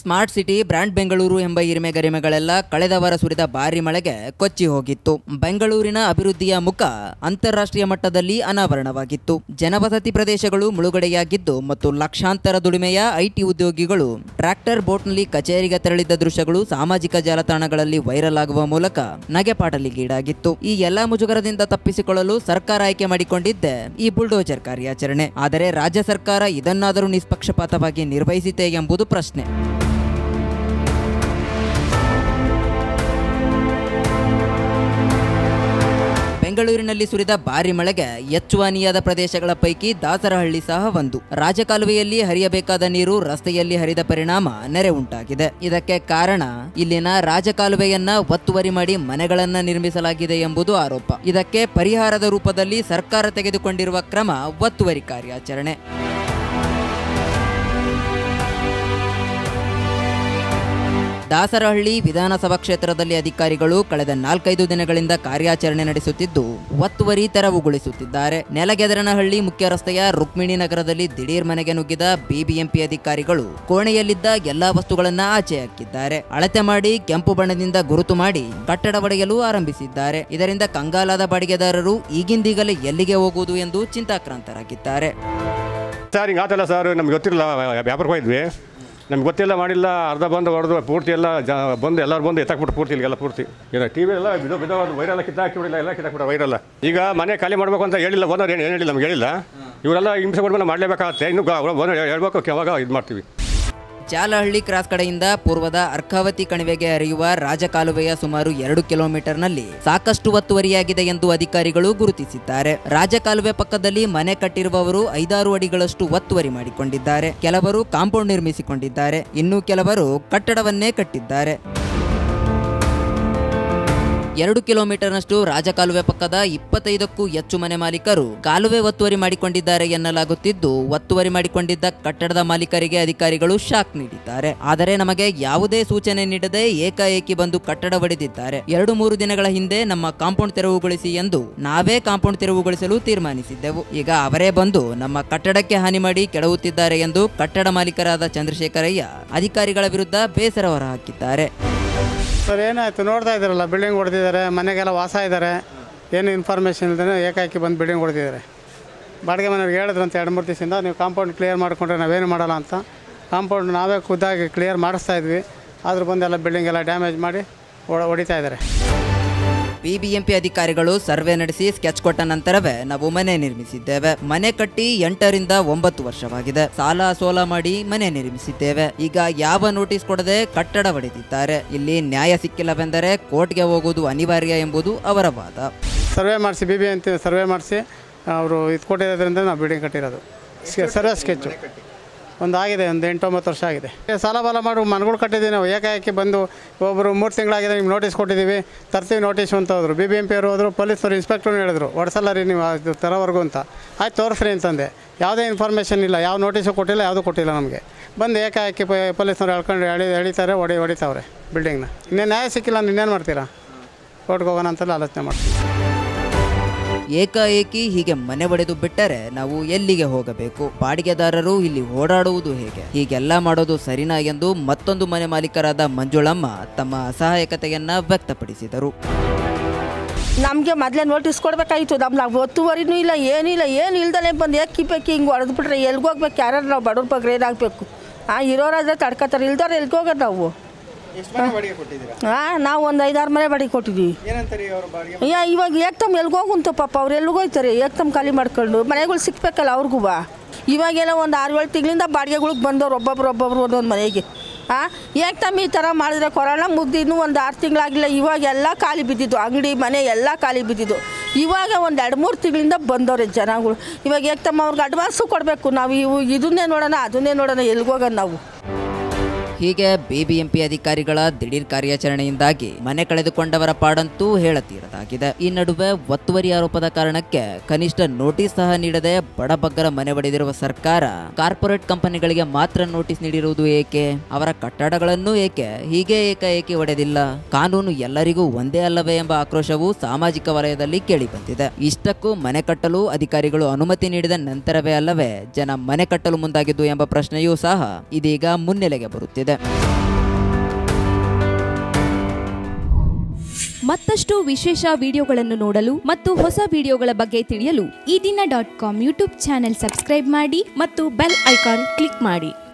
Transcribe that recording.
smart city brand Bengaluru ಎಂಬ ಹಿರಿಮೆ ಗರಿಮೆಗಳೆಲ್ಲ ಕಳೆದ ವಾರ ಸುರಿದ ಭಾರಿ ಮಳೆಗೆ ಕೊಚ್ಚಿ ಹೋಗಿತ್ತು ಬೆಂಗಳೂರಿನ ಅಭಿವೃದ್ಧಿಯ ಮುಖ ಅಂತಾರಾಷ್ಟ್ರೀಯ ಮಟ್ಟದಲ್ಲಿ ಅನಾವರಣವಾಗಿತ್ತು ಜನವಸತಿ ಪ್ರದೇಶಗಳು ಮುಳುಗಡೆಯಾಗಿದ್ದು ಮತ್ತು ಲಕ್ಷಾಂತರ ದುಡಿಮೆಯ ಐಟಿ ಉದ್ಯೋಗಿಗಳು ಟ್ರ್ಯಾಕ್ಟರ್ ಬೋಟ್ನಲ್ಲಿ ಕಚೇರಿಗೆ ತೆರಳಿದ್ದ ದೃಶ್ಯಗಳು ಸಾಮಾಜಿಕ ಜಾಲತಾಣಗಳಲ್ಲಿ ವೈರಲ್ ಆಗುವ ಮೂಲಕ ನಗೆಪಾಟಲಿಗೀಡಾಗಿತ್ತು ಈ ಎಲ್ಲಾ ಮುಜುಗರದಿಂದ ತಪ್ಪಿಸಿಕೊಳ್ಳಲು ಸರ್ಕಾರ ಆಯ್ಕೆ ಮಾಡಿಕೊಂಡಿದ್ದೆ ಈ ಬುಲ್ಡೋಜರ್ ಕಾರ್ಯಾಚರಣೆ ಆದರೆ ರಾಜ್ಯ ಸರ್ಕಾರ ಇದನ್ನಾದರೂ ನಿಷ್ಪಕ್ಷಪಾತವಾಗಿ ನಿರ್ವಹಿಸಿತೆ ಎಂಬುದು ಪ್ರಶ್ನೆ ಬೆಂಗಳೂರಿನಲ್ಲಿ ಸುರಿದ ಭಾರಿ ಮಳೆಗೆ ಎಚ್ಚುವಾನಿಯಾದ ಪ್ರದೇಶಗಳ ಪೈಕಿ ದಾಸರಹಳ್ಳಿ ಸಹ ಒಂದು ರಾಜಕಾಲುವೆಯಲ್ಲಿ ಹರಿಯಬೇಕಾದ ನೀರು ರಸ್ತೆಯಲ್ಲಿ ಹರಿದ ಪರಿಣಾಮ ನೆರೆ ಉಂಟಾಗಿದೆ ಇದಕ್ಕೆ ಕಾರಣ ಇಲ್ಲಿನ ರಾಜಕಾಲುವೆಯನ್ನ ಒತ್ತುವರಿ ಮಾಡಿ ಮನೆಗಳನ್ನ ನಿರ್ಮಿಸಲಾಗಿದೆ ಎಂಬುದು ಆರೋಪ ಇದಕ್ಕೆ ಪರಿಹಾರದ ರೂಪದಲ್ಲಿ ಸರ್ಕಾರ ತೆಗೆದುಕೊಂಡಿರುವ ಕ್ರಮ ಒತ್ತುವರಿ ಕಾರ್ಯಾಚರಣೆ ದಾಸರಹಳ್ಳಿ ವಿಧಾನಸಭಾ ಕ್ಷೇತ್ರದಲ್ಲಿ ಅಧಿಕಾರಿಗಳು ಕಳೆದ ನಾಲ್ಕೈದು ದಿನಗಳಿಂದ ಕಾರ್ಯಾಚರಣೆ ನಡೆಸುತ್ತಿದ್ದು ಒತ್ತುವರಿ ತೆರವುಗೊಳಿಸುತ್ತಿದ್ದಾರೆ ನೆಲಗೆದರನಹಳ್ಳಿ ಮುಖ್ಯ ರಸ್ತೆಯ ರುಕ್ಮಿಣಿ ನಗರದಲ್ಲಿ ದಿಢೀರ್ ಮನೆಗೆ ನುಗ್ಗಿದ ಬಿಬಿಎಂಪಿ ಅಧಿಕಾರಿಗಳು ಕೋಣೆಯಲ್ಲಿದ್ದ ಎಲ್ಲಾ ವಸ್ತುಗಳನ್ನ ಆಚೆ ಹಾಕಿದ್ದಾರೆ ಅಳತೆ ಮಾಡಿ ಕೆಂಪು ಬಣ್ಣದಿಂದ ಗುರುತು ಮಾಡಿ ಕಟ್ಟಡ ಒಡೆಯಲು ಆರಂಭಿಸಿದ್ದಾರೆ ಇದರಿಂದ ಕಂಗಾಲಾದ ಬಾಡಿಗೆದಾರರು ಈಗಿಂದೀಗಲೇ ಎಲ್ಲಿಗೆ ಹೋಗುವುದು ಎಂದು ಚಿಂತಾಕ್ರಾಂತರಾಗಿದ್ದಾರೆ ಸರ್ ಹಿಂಗೆ ಆತಲ್ಲ ಸರ್ ನಮ್ಗೆ ಗೊತ್ತಿರಲ್ಲ ವ್ಯಾಪಾರಕ್ಕೆ ಹೋಗಿದ್ವಿ ನಮ್ಗೆ ಗೊತ್ತಿಲ್ಲ ಮಾಡಿಲ್ಲ ಅರ್ಧ ಬಂದು ಹೊಡೆದು ಪೂರ್ತಿ ಎಲ್ಲ ಜ ಬಂದು ಎಲ್ಲರೂ ಬಂದು ಎತ್ತಾಕ್ಬಿಟ್ಟು ಪೂರ್ತಿ ಇಲ್ಲಿಗೆಲ್ಲ ಪೂರ್ತಿ ಈಗ ಟಿ ವಿ ಎಲ್ಲ ಬಿದೋ ಬಿದೋ ವೈರೆಲ್ಲ ಕಿತ್ತಾಕಿಬಿಡಿಲ್ಲ ಎಲ್ಲ ಕಿತ್ತಾಕ್ಬಿಟ್ಟು ವೈರಲ್ಲ ಈಗ ಮನೆ ಖಾಲಿ ಮಾಡಬೇಕು ಅಂತ ಹೇಳಿಲ್ಲ ಓನರ್ ಏನು ಹೇಳಿಲ್ಲ ನಮ್ಗೆ ಹೇಳಿಲ್ಲ ಇವರೆಲ್ಲ ಹಿಂಸೆ ಕೊಡ್ಬೇಕು ಮಾಡಲೇಬೇಕಾಗತ್ತೆ ಇನ್ನು ಓನರ್ ಹೇಳ್ಬೇಕು ಯಾವಾಗ ಇದು ಮಾಡ್ತೀವಿ ಜಾಲಹಳ್ಳಿ ಕ್ರಾಸ್ ಕಡೆಯಿಂದ ಪೂರ್ವದ ಅರ್ಕಾವತಿ ಕಣಿವೆಗೆ ಹರಿಯುವ ರಾಜಕಾಲುವೆಯ ಸುಮಾರು ಎರಡು ಕಿಲೋಮೀಟರ್ನಲ್ಲಿ ಸಾಕಷ್ಟು ಒತ್ತುವರಿಯಾಗಿದೆ ಎಂದು ಅಧಿಕಾರಿಗಳು ಗುರುತಿಸಿದ್ದಾರೆ ರಾಜಕಾಲುವೆ ಪಕ್ಕದಲ್ಲಿ ಮನೆ ಕಟ್ಟಿರುವವರು ಐದಾರು ಅಡಿಗಳಷ್ಟು ಒತ್ತುವರಿ ಮಾಡಿಕೊಂಡಿದ್ದಾರೆ ಕೆಲವರು ಕಾಂಪೌಂಡ್ ನಿರ್ಮಿಸಿಕೊಂಡಿದ್ದಾರೆ ಇನ್ನು ಕೆಲವರು ಕಟ್ಟಡವನ್ನೇ ಕಟ್ಟಿದ್ದಾರೆ ಎರಡು ಕಿಲೋಮೀಟರ್ನಷ್ಟು ರಾಜಕಾಲುವೆ ಪಕ್ಕದ ಇಪ್ಪತ್ತೈದಕ್ಕೂ ಹೆಚ್ಚು ಮನೆ ಮಾಲೀಕರು ಕಾಲುವೆ ಒತ್ತುವರಿ ಮಾಡಿಕೊಂಡಿದ್ದಾರೆ ಎನ್ನಲಾಗುತ್ತಿದ್ದು ಒತ್ತುವರಿ ಮಾಡಿಕೊಂಡಿದ್ದ ಕಟ್ಟಡದ ಮಾಲೀಕರಿಗೆ ಅಧಿಕಾರಿಗಳು ಶಾಕ್ ನೀಡಿದ್ದಾರೆ ಆದರೆ ನಮಗೆ ಯಾವುದೇ ಸೂಚನೆ ನೀಡದೆ ಏಕಾಏಕಿ ಬಂದು ಕಟ್ಟಡ ಒಡೆದಿದ್ದಾರೆ ಎರಡು ಮೂರು ದಿನಗಳ ಹಿಂದೆ ನಮ್ಮ ಕಾಂಪೌಂಡ್ ತೆರವುಗೊಳಿಸಿ ಎಂದು ನಾವೇ ಕಾಂಪೌಂಡ್ ತೆರವುಗೊಳಿಸಲು ತೀರ್ಮಾನಿಸಿದ್ದೆವು ಈಗ ಅವರೇ ಬಂದು ನಮ್ಮ ಕಟ್ಟಡಕ್ಕೆ ಹಾನಿ ಮಾಡಿ ಕೆಡವುತ್ತಿದ್ದಾರೆ ಎಂದು ಕಟ್ಟಡ ಮಾಲೀಕರಾದ ಚಂದ್ರಶೇಖರಯ್ಯ ಅಧಿಕಾರಿಗಳ ವಿರುದ್ಧ ಬೇಸರ ಹೊರಹಾಕಿದ್ದಾರೆ ಸರ್ ಏನಾಯಿತು ನೋಡ್ತಾ ಇದ್ದಾರಲ್ಲ ಬಿಲ್ಡಿಂಗ್ ಹೊಡೆದಿದ್ದಾರೆ ಮನೆಗೆಲ್ಲ ವಾಸ ಇದ್ದಾರೆ ಏನು ಇನ್ಫಾರ್ಮೇಷನ್ ಇಲ್ಲದೇ ಏಕಾಏಕಿ ಬಂದು ಬಿಲ್ಡಿಂಗ್ ಹೊಡೆದಿದ್ದಾರೆ ಬಾಡಿಗೆ ಮನೆಯವ್ರಿಗೆ ಹೇಳಿದ್ರಂತ ಎರಡು ಮೂರು ದಿವಸದಿಂದ ನೀವು ಕಾಂಪೌಂಡ್ ಕ್ಲಿಯರ್ ಮಾಡಿಕೊಂಡ್ರೆ ನಾವೇನು ಮಾಡಲ್ಲ ಅಂತ ಕಾಂಪೌಂಡ್ ನಾವೇ ಖುದ್ದಾಗಿ ಕ್ಲಿಯರ್ ಮಾಡಿಸ್ತಾ ಇದ್ವಿ ಆದರೂ ಬಂದೆಲ್ಲ ಬಿಲ್ಡಿಂಗ್ ಎಲ್ಲ ಡ್ಯಾಮೇಜ್ ಮಾಡಿ ಹೊಡ ಹೊಡಿತಾ ಇದ್ದಾರೆ ಬಿಬಿಎಂಪಿ ಅಧಿಕಾರಿಗಳು ಸರ್ವೆ ನಡೆಸಿ ಸ್ಕೆಚ್ ಕೊಟ್ಟ ನಂತರವೇ ನಾವು ಮನೆ ನಿರ್ಮಿಸಿದ್ದೇವೆ ಮನೆ ಕಟ್ಟಿ ಎಂಟರಿಂದ ಒಂಬತ್ತು ವರ್ಷವಾಗಿದೆ ಸಾಲ ಸೋಲ ಮಾಡಿ ಮನೆ ನಿರ್ಮಿಸಿದ್ದೇವೆ ಈಗ ಯಾವ ನೋಟಿಸ್ ಕೊಡದೆ ಕಟ್ಟಡ ಹೊಡೆದಿದ್ದಾರೆ ಇಲ್ಲಿ ನ್ಯಾಯ ಸಿಕ್ಕಿಲ್ಲವೆಂದರೆ ಕೋರ್ಟ್ಗೆ ಹೋಗುವುದು ಅನಿವಾರ್ಯ ಎಂಬುದು ಅವರ ವಾದ ಸರ್ವೆ ಮಾಡಿಸಿ ಬಿ ಬಿ ಅಂತ ಸರ್ವೆ ಮಾಡಿಸಿ ಅವರು ಇದು ಕೊಟ್ಟಿರೋದ್ರಿಂದ ನಾವು ಬಿಲ್ಡಿಂಗ್ ಕಟ್ಟಿರೋದು ಸ್ಕೆ- ಸರ್ವೆ ಸ್ಕೆಚ್ಚು ಒಂದು ಆಗಿದೆ ಒಂದು ಎಂಟೊಂಬತ್ತು ವರ್ಷ ಆಗಿದೆ ಸಾಲ ಬಾಲ ಮಾಡಿ ಮನೆಗಳು ಕಟ್ಟಿದ್ದೀವಿ ನಾವು ಏಕಾಏಕಿ ಬಂದು ಒಬ್ಬರು ಮೂರು ತಿಂಗಳಾಗಿದೆ ನಿಮ್ಗೆ ನೋಟಿಸ್ ಕೊಟ್ಟಿದ್ದೀವಿ ತರ್ತೀವಿ ನೋಟಿಸ್ ಅಂತ ಹೋದ್ರು ಬಿ ಬಿ ಎಂ ಪಿ ಅವರು ಹೋದ್ರು ಪೊಲೀಸರು ಇನ್ಸ್ಪೆಕ್ಟ್ರು ಹೇಳಿದ್ರು ಹೊಡ್ಸಲ್ಲ ರೀ ನೀವು ಅದು ತರೋವರೆಗೂ ಅಂತ ಆಯ್ತು ತೋರಿಸ್ರಿ ಅಂತಂದೆ ಯಾವುದೇ ಇನ್ಫಾರ್ಮೇಷನ್ ಇಲ್ಲ ಯಾವ ನೋಟಿಸು ಕೊಟ್ಟಿಲ್ಲ ಯಾವುದೂ ಕೊಟ್ಟಿಲ್ಲ ನಮಗೆ ಬಂದು ಏಕಾಏಕಿ ಪ- ಪೊಲೀಸ್ನವ್ರು ಹೇಳ್ಕೊಂಡು ಎಳಿ ಎಳಿತಾರೆ ಹೊಡಿ ಹೊಡಿತಾವ್ರೆ ಬಿಲ್ಡಿಂಗ್ನ ಇನ್ನೇನು ನ್ಯಾಯ ಸಿಕ್ಕಿಲ್ಲ ಅಂದ್ರೆ ಇನ್ನೇನು ಮಾಡ್ತೀರಾ ಕೋರ್ಟ್ಗೆ ಹೋಗೋಣ ಅಂತೆಲ್ಲ ಆಲೋಚನೆ ಮಾಡ್ತೀವಿ ಏಕಾಏಕಿ ಹೀಗೆ ಮನೆ ಒಡೆದು ಬಿಟ್ಟರೆ ನಾವು ಎಲ್ಲಿಗೆ ಹೋಗಬೇಕು ಬಾಡಿಗೆದಾರರು ಇಲ್ಲಿ ಓಡಾಡುವುದು ಹೇಗೆ ಹೀಗೆಲ್ಲ ಮಾಡೋದು ಸರಿನಾ ಎಂದು ಮತ್ತೊಂದು ಮನೆ ಮಾಲೀಕರಾದ ಮಂಜುಳಮ್ಮ ತಮ್ಮ ಅಸಹಾಯಕತೆಯನ್ನ ವ್ಯಕ್ತಪಡಿಸಿದರು ನಮಗೆ ಮೊದಲೇ ನೋಟಿಸ್ ಕೊಡಬೇಕಾಗಿತ್ತು ನಮ್ಮ ನಾವು ಒತ್ತುವರಿನೂ ಇಲ್ಲ ಏನಿಲ್ಲ ಏನು ಇಲ್ದಲೇ ಬಂದು ಏಕಿ ಬೇಕಿ ಹಿಂಗೆ ಹೊಡೆದು ಬಿಟ್ರೆ ಎಲ್ಗೆ ಹೋಗ್ಬೇಕು ಯಾರು ನಾವು ಬಡವ್ರ ಬಗ್ಗೆ ಏನಾಗಬೇಕು ಹಾಂ ಇರೋರಾದ್ರೆ ತಡ್ಕೊತಾರೆ ಇಲ್ದವ್ರು ಎಲ್ಗೆ ಹೋಗೋದು ನಾವು ಹಾಂ ನಾವು ಒಂದು ಐದಾರು ಮನೆ ಬಾಡಿಗೆ ಕೊಟ್ಟಿದ್ದೀವಿ ಯಾ ಇವಾಗ ಏಕ್ತಮ್ ಎಲ್ಗೆ ಹೋಗುಂತು ಪಾಪ ಅವ್ರು ಎಲ್ಲಿಗೆ ಹೋಗ್ತಾರೆ ಏಕ್ತಮ್ ಖಾಲಿ ಮಾಡ್ಕೊಂಡು ಮನೆಗಳು ಸಿಕ್ಬೇಕಲ್ಲ ಅವ್ರಿಗೂ ಬಾ ಇವಾಗೆಲ್ಲ ಒಂದು ಆರು ಏಳು ತಿಂಗಳಿಂದ ಬಾಡಿಗೆಗಳಿಗೆ ಬಂದವ್ರು ಒಬ್ಬೊಬ್ರು ಒಬ್ಬೊಬ್ರು ಒಂದೊಂದು ಮನೆಗೆ ಹಾಂ ಏಕ್ತಮ್ ಈ ಥರ ಮಾಡಿದ್ರೆ ಕೊರೋನಾ ಮುಗ್ದು ಇನ್ನೂ ಒಂದು ಆರು ತಿಂಗಳಾಗಿಲ್ಲ ಇವಾಗ ಎಲ್ಲ ಖಾಲಿ ಬಿದ್ದಿದ್ದು ಅಂಗಡಿ ಮನೆ ಎಲ್ಲ ಖಾಲಿ ಬಿದ್ದಿದ್ದು ಇವಾಗ ಒಂದು ಎರಡು ಮೂರು ತಿಂಗಳಿಂದ ಬಂದವ್ರೆ ಜನಗಳು ಇವಾಗ ಏಕ್ತಮ್ಮ ಅವ್ರಿಗೆ ಅಡ್ವಾನ್ಸು ಕೊಡಬೇಕು ನಾವು ಇವು ಇದನ್ನೇ ನೋಡೋಣ ಅದನ್ನೇ ನೋಡೋಣ ಎಲ್ಗೆ ಹೋಗೋಣ ನಾವು ಹೀಗೆ ಬಿಬಿಎಂಪಿ ಅಧಿಕಾರಿಗಳ ದಿಢೀರ್ ಕಾರ್ಯಾಚರಣೆಯಿಂದಾಗಿ ಮನೆ ಕಳೆದುಕೊಂಡವರ ಪಾಡಂತೂ ಹೇಳತೀರದಾಗಿದೆ ಈ ನಡುವೆ ಒತ್ತುವರಿ ಆರೋಪದ ಕಾರಣಕ್ಕೆ ಕನಿಷ್ಠ ನೋಟಿಸ್ ಸಹ ನೀಡದೆ ಬಡಬಗ್ಗರ ಮನೆ ಒಡೆದಿರುವ ಸರ್ಕಾರ ಕಾರ್ಪೊರೇಟ್ ಕಂಪನಿಗಳಿಗೆ ಮಾತ್ರ ನೋಟಿಸ್ ನೀಡಿರುವುದು ಏಕೆ ಅವರ ಕಟ್ಟಡಗಳನ್ನು ಏಕೆ ಹೀಗೆ ಏಕಾಏಕಿ ಒಡೆದಿಲ್ಲ ಕಾನೂನು ಎಲ್ಲರಿಗೂ ಒಂದೇ ಅಲ್ಲವೇ ಎಂಬ ಆಕ್ರೋಶವು ಸಾಮಾಜಿಕ ವಲಯದಲ್ಲಿ ಕೇಳಿಬಂದಿದೆ ಇಷ್ಟಕ್ಕೂ ಮನೆ ಕಟ್ಟಲು ಅಧಿಕಾರಿಗಳು ಅನುಮತಿ ನೀಡಿದ ನಂತರವೇ ಅಲ್ಲವೇ ಜನ ಮನೆ ಕಟ್ಟಲು ಮುಂದಾಗಿದ್ದು ಎಂಬ ಪ್ರಶ್ನೆಯೂ ಸಹ ಇದೀಗ ಮುನ್ನೆಲೆಗೆ ಬರುತ್ತಿದೆ ಮಾಡಲಾಗಿದೆ ಮತ್ತಷ್ಟು ವಿಶೇಷ ವಿಡಿಯೋಗಳನ್ನು ನೋಡಲು ಮತ್ತು ಹೊಸ ವಿಡಿಯೋಗಳ ಬಗ್ಗೆ ತಿಳಿಯಲು Ee Dina dot com YouTube channel subscribe ಮಾಡಿ ಮತ್ತು ಬೆಲ್ ಐಕಾನ್ ಕ್ಲಿಕ್ ಮಾಡಿ